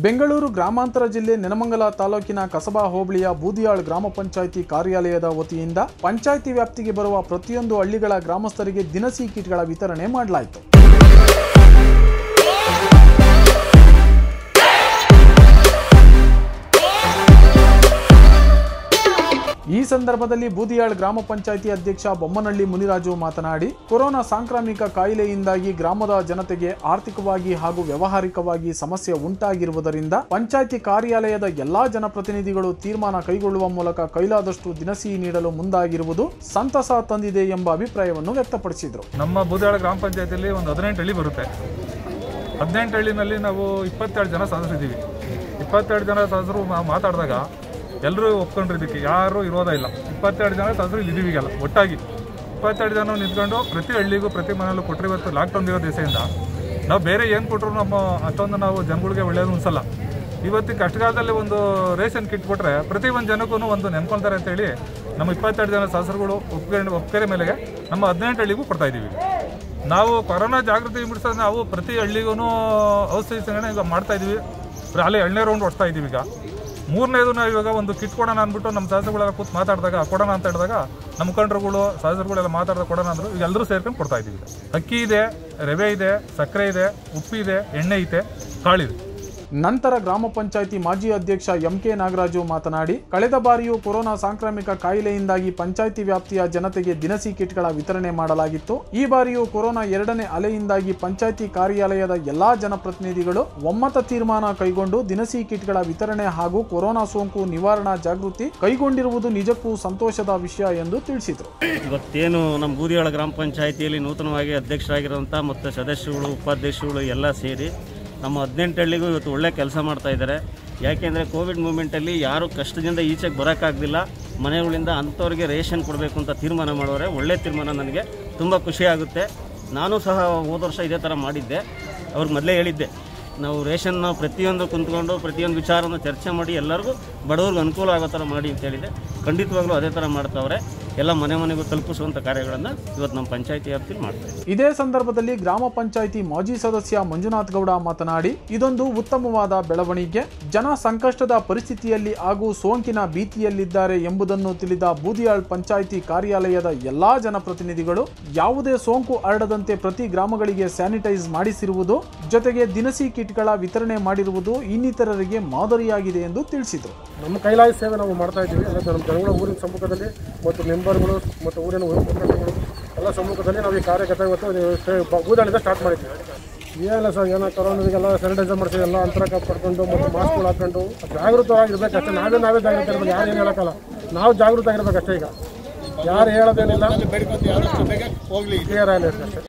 ಬೆಂಗಳೂರು ಗ್ರಾಮಾಂತರ ಜಿಲ್ಲೆ ನೆನಮಂಗಲ ತಾಲೂಕಿನ ಕಸಬಾ ಹೋಬಳಿಯ ಬೂದಿಯಾಳ್ ಗ್ರಾಮ ಪಂಚಾಯಿತಿ ಕಾರ್ಯಾಲಯದ ವತಿಯಿಂದ ಪಂಚಾಯಿತಿ ವ್ಯಾಪ್ತಿಗೆ ಬರುವ ಪ್ರತಿಯೊಂದು ಹಳ್ಳಿಗಳ ಗ್ರಾಮಸ್ಥರಿಗೆ ದಿನಸಿ ಕಿಟ್ಗಳ ವಿತರಣೆ ಮಾಡಲಾಯಿತು ಈ ಸಂದರ್ಭದಲ್ಲಿ ಬೂದಿಯಾಳ್ ಗ್ರಾಮ ಪಂಚಾಯಿತಿ ಅಧ್ಯಕ್ಷ ಬೊಮ್ಮನಹಳ್ಳಿ ಮುನಿರಾಜು ಮಾತನಾಡಿ ಕೊರೋನಾ ಸಾಂಕ್ರಾಮಿಕ ಕಾಯಿಲೆಯಿಂದಾಗಿ ಗ್ರಾಮದ ಜನತೆಗೆ ಆರ್ಥಿಕವಾಗಿ ಹಾಗೂ ವ್ಯವಹಾರಿಕವಾಗಿ ಸಮಸ್ಯೆ ಉಂಟಾಗಿರುವುದರಿಂದ ಪಂಚಾಯಿತಿ ಕಾರ್ಯಾಲಯದ ಎಲ್ಲಾ ಜನಪ್ರತಿನಿಧಿಗಳು ತೀರ್ಮಾನ ಕೈಗೊಳ್ಳುವ ಮೂಲಕ ಕೈಲಾದಷ್ಟು ದಿನಸಿ ನೀಡಲು ಮುಂದಾಗಿರುವುದು ಸಂತಸ ತಂದಿದೆ ಎಂಬ ಅಭಿಪ್ರಾಯವನ್ನು ವ್ಯಕ್ತಪಡಿಸಿದರು ನಮ್ಮ ಬೂದಾಳ ಗ್ರಾಮ ಪಂಚಾಯತಿಯಲ್ಲಿ ಒಂದು ಹದಿನೆಂಟು ಹಳ್ಳಿ ಬರುತ್ತೆ ಹದಿನೆಂಟು ಹಳ್ಳಿನಲ್ಲಿ ನಾವು ಇಪ್ಪತ್ತೆರಡು ಜನ ಸದಸ್ಯರಿದ್ದೀವಿ ಇಪ್ಪತ್ತೆರಡು ಜನ ಸದಸ್ಯರು ನಾವು ಮಾತಾಡಿದಾಗ ಎಲ್ಲರೂ ಒಪ್ಕೊಂಡ್ರು ಇದಕ್ಕೆ ಯಾರೂ ಇರೋದೇ ಇಲ್ಲ ಇಪ್ಪತ್ತೆರಡು ಜನ ಸದಸ್ಯರು ಇಲ್ಲಿ ಇದೀವಿ ಈಗೆಲ್ಲ ಒಟ್ಟಾಗಿ ಇಪ್ಪತ್ತೆರಡು ಜನ ನಿಂತ್ಕೊಂಡು ಪ್ರತಿ ಹಳ್ಳಿಗೂ ಪ್ರತಿ ಮನೆಯಲ್ಲೂ ಕೊಟ್ಟರೆ ಇವತ್ತು ಲಾಕ್ಡೌನ್ ಇರೋ ದಿವಸದಿಂದ ನಾವು ಬೇರೆ ಏನು ಕೊಟ್ಟರು ನಮ್ಮ ಅಷ್ಟೊಂದು ನಾವು ಜನಗಳಿಗೆ ಒಳ್ಳೇದು ಅನ್ಸಲ್ಲ ಇವತ್ತಿನ ಕಷ್ಟಕಾಲದಲ್ಲಿ ಒಂದು ರೇಷನ್ ಕಿಟ್ ಕೊಟ್ಟರೆ ಪ್ರತಿ ಒಂದು ಜನಕ್ಕೂ ಒಂದು ನೆನ್ಕೊಳ್ತಾರೆ ಅಂತೇಳಿ ನಮ್ಮ ಇಪ್ಪತ್ತೆರಡು ಜನ ಸದಸ್ಯರುಗಳು ಒಪ್ಕೊಂಡು ಒಪ್ಪಿಗೆ ಮೇಲೆಗೆ ನಮ್ಮ ಹದಿನೆಂಟು ಹಳ್ಳಿಗೂ ಕೊಡ್ತಾ ಇದ್ದೀವಿ ನಾವು ಕೊರೋನಾ ಜಾಗೃತಿ ಮೂಡಿಸೋದು ನಾವು ಪ್ರತಿ ಹಳ್ಳಿಗೂ ಔಷಧಿ ಸಂಗ್ರಹಣೆ ಈಗ ಮಾಡ್ತಾ ಇದೀವಿ ಅಲ್ಲಿ ಎರಡನೇ ರೌಂಡ್ ಹೊಡ್ತಾ ಇದೀವಿ ಈಗ ಮೂರನೇದು ನಾವು ಇವಾಗ ಒಂದು ಕಿಟ್ ಕೊಡೋಣ ಅಂದ್ಬಿಟ್ಟು ನಮ್ಮ ಸದಸ್ಯಗಳೆಲ್ಲ ಕೂತ್ ಮಾತಾಡಿದಾಗ ಕೊಡೋಣ ಅಂತ ಹೇಳಿದಾಗ ನಮ್ಮ ಮುಖಂಡರುಗಳು ಸದಸ್ಯರುಗಳೆಲ್ಲ ಮಾತಾಡಿದಾಗ ಕೊಡೋಣ ಅಂದ್ರು ಈಗ ಎಲ್ಲರೂ ಸೇರ್ಕೊಂಡು ಕೊಡ್ತಾ ಇದೀವಿ ಈಗ. ಅಕ್ಕಿ ಇದೆ ರವೆ ಇದೆ ಸಕ್ಕರೆ ಇದೆ ಉಪ್ಪಿದೆ ಎಣ್ಣೆ ಐತೆ ಕಾಳಿದೆ ನಂತರ ಗ್ರಾಮ ಪಂಚಾಯಿತಿ ಮಾಜಿ ಅಧ್ಯಕ್ಷ ಎಂ ಕೆ ನಾಗರಾಜು ಮಾತನಾಡಿ ಕಳೆದ ಬಾರಿಯೂ ಕೊರೋನಾ ಸಾಂಕ್ರಾಮಿಕ ಕಾಯಿಲೆಯಿಂದಾಗಿ ಪಂಚಾಯಿತಿ ವ್ಯಾಪ್ತಿಯ ಜನತೆಗೆ ದಿನಸಿ ಕಿಟ್ಗಳ ವಿತರಣೆ ಮಾಡಲಾಗಿತ್ತು ಈ ಬಾರಿಯೂ ಕೊರೋನಾ ಎರಡನೇ ಅಲೆಯಿಂದಾಗಿ ಪಂಚಾಯಿತಿ ಕಾರ್ಯಾಲಯದ ಎಲ್ಲಾ ಜನಪ್ರತಿನಿಧಿಗಳು ಒಮ್ಮತ ತೀರ್ಮಾನ ಕೈಗೊಂಡು ದಿನಸಿ ಕಿಟ್ಗಳ ವಿತರಣೆ ಹಾಗೂ ಕೊರೋನಾ ಸೋಂಕು ನಿವಾರಣಾ ಜಾಗೃತಿ ಕೈಗೊಂಡಿರುವುದು ನಿಜಕ್ಕೂ ಸಂತೋಷದ ವಿಷಯ ಎಂದು ತಿಳಿಸಿದರು ಇವತ್ತೇನು ನಮ್ಮ ಬೂದಿಯಾಳ ಗ್ರಾಮ ಪಂಚಾಯಿತಿಯಲ್ಲಿ ನೂತನವಾಗಿ ಅಧ್ಯಕ್ಷರಾಗಿರುವಂಥ ಮತ್ತು ಸದಸ್ಯರುಗಳು ಉಪಾಧ್ಯಕ್ಷರುಗಳು ಎಲ್ಲ ಸೇರಿ ನಮ್ಮ ಹದಿನೆಂಟು ಹಳ್ಳಿಗೂ ಇವತ್ತು ಒಳ್ಳೆ ಕೆಲಸ ಮಾಡ್ತಾ ಇದ್ದಾರೆ ಯಾಕೆಂದರೆ ಕೋವಿಡ್ ಮೂಮೆಂಟಲ್ಲಿ ಯಾರು ಕಷ್ಟದಿಂದ ಈಚೆಗೆ ಬರೋಕ್ಕಾಗಲಿಲ್ಲ ಮನೆಗಳಿಂದ ಅಂಥವ್ರಿಗೆ ರೇಷನ್ ಕೊಡಬೇಕು ಅಂತ ತೀರ್ಮಾನ ಮಾಡೋರೆ ಒಳ್ಳೆ ತೀರ್ಮಾನ ನನಗೆ ತುಂಬ ಖುಷಿಯಾಗುತ್ತೆ ನಾನು ಸಹ ಹೋದ ವರ್ಷ ಇದೇ ಥರ ಮಾಡಿದ್ದೆ ಅವ್ರಿಗೆ ಮೊದಲೇ ಹೇಳಿದ್ದೆ ನಾವು ರೇಷನ್ನ ಪ್ರತಿಯೊಂದು ಕುಂತ್ಕೊಂಡು ಪ್ರತಿಯೊಂದು ವಿಚಾರನ ಚರ್ಚೆ ಮಾಡಿ ಎಲ್ಲರಿಗೂ ಬಡವ್ರಿಗೆ ಅನುಕೂಲ ಆಗೋ ಥರ ಮಾಡಿ ಅಂತ ಹೇಳಿದೆ ಖಂಡಿತವಾಗ್ಲೂ ಅದೇ ಥರ ಮಾಡ್ತಾವ್ರೆ ಎಲ್ಲ ಮನೆ ಮನೆಗೂ ತಲುಪಿಸುವಂಥ ಕಾರ್ಯಗಳನ್ನು ಇವತ್ತು ನಮ್ಮ ಪಂಚಾಯತಿ ವ್ಯಾಪ್ತಿಯಲ್ಲಿ ಮಾಡ್ತಾ ಇದ್ದೀವಿ ಇದೇ ಸಂದರ್ಭದಲ್ಲಿ ಗ್ರಾಮ ಪಂಚಾಯಿತಿ ಮಾಜಿ ಸದಸ್ಯ ಮಂಜುನಾಥ್ ಗೌಡ ಮಾತನಾಡಿ ಇದೊಂದು ಉತ್ತಮವಾದ ಬೆಳವಣಿಗೆ ಜನ ಸಂಕಷ್ಟದ ಪರಿಸ್ಥಿತಿಯಲ್ಲಿ ಹಾಗೂ ಸೋಂಕಿನ ಭೀತಿಯಲ್ಲಿದ್ದಾರೆ ಎಂಬುದನ್ನು ತಿಳಿದ ಬೂದಿಯಾಳ್ ಪಂಚಾಯಿತಿ ಕಾರ್ಯಾಲಯದ ಎಲ್ಲಾ ಜನಪ್ರತಿನಿಧಿಗಳು ಯಾವುದೇ ಸೋಂಕು ಹರಡದಂತೆ ಪ್ರತಿ ಗ್ರಾಮಗಳಿಗೆ ಸ್ಯಾನಿಟೈಸ್ ಮಾಡಿಸಿರುವುದು ಜೊತೆಗೆ ದಿನಸಿ ಕಿಟ್ಗಳ ವಿತರಣೆ ಮಾಡಿರುವುದು ಇನ್ನಿತರರಿಗೆ ಮಾದರಿಯಾಗಿದೆ ಎಂದು ತಿಳಿಸಿದರು ನಮ್ಮ ಕೈಲಾದ ಸೇವೆ ನಾವು ಮಾಡ್ತಾ ಇದ್ದೀವಿ ಎಲ್ಲ ನಮ್ಮ ಜನಗಳ ಊರಿನ ಸಮ್ಮುಖದಲ್ಲಿ ಮತ್ತು ಮೆಂಬರ್ಗಳು ಮತ್ತು ಊರಿನ ಮುಖಂಡರುಗಳು ಎಲ್ಲ ಸಮ್ಮುಖದಲ್ಲಿ ನಾವು ಈ ಕಾರ್ಯಕರ್ತ ಇವತ್ತು ಬೂದಾಳಿಂದ ಸ್ಟಾರ್ಟ್ ಮಾಡಿದ್ದೀವಿ ಏನಿಲ್ಲ ಸರ್ ಏನೋ ಕೊರೋನಾದಿಗೆಲ್ಲ ಸ್ಯಾನಿಟೈಸರ್ ಮಾಡಿಸಿ ಎಲ್ಲ ಅಂತರ ಕಾಪಾಡ್ಕೊಂಡು ಮತ್ತು ಮಾಸ್ಕ್ಗಳು ಹಾಕೊಂಡು ಜಾಗೃತವಾಗಿರ್ಬೇಕು ಅಷ್ಟೇ ನಾವೇ ನಾವೇ ಜಾಗೃತ ಇರ್ಬೇಕು ಯಾರು ಏನು ಹೇಳೋಕ್ಕಲ್ಲ ನಾವು ಜಾಗೃತ ಆಗಿರ್ಬೇಕು ಅಷ್ಟೇ ಈಗ ಯಾರು ಹೇಳೋದೇನಿಲ್ಲ ಕ್ಲಿಯರ್ ಆಗಲಿ ಅಷ್ಟೇ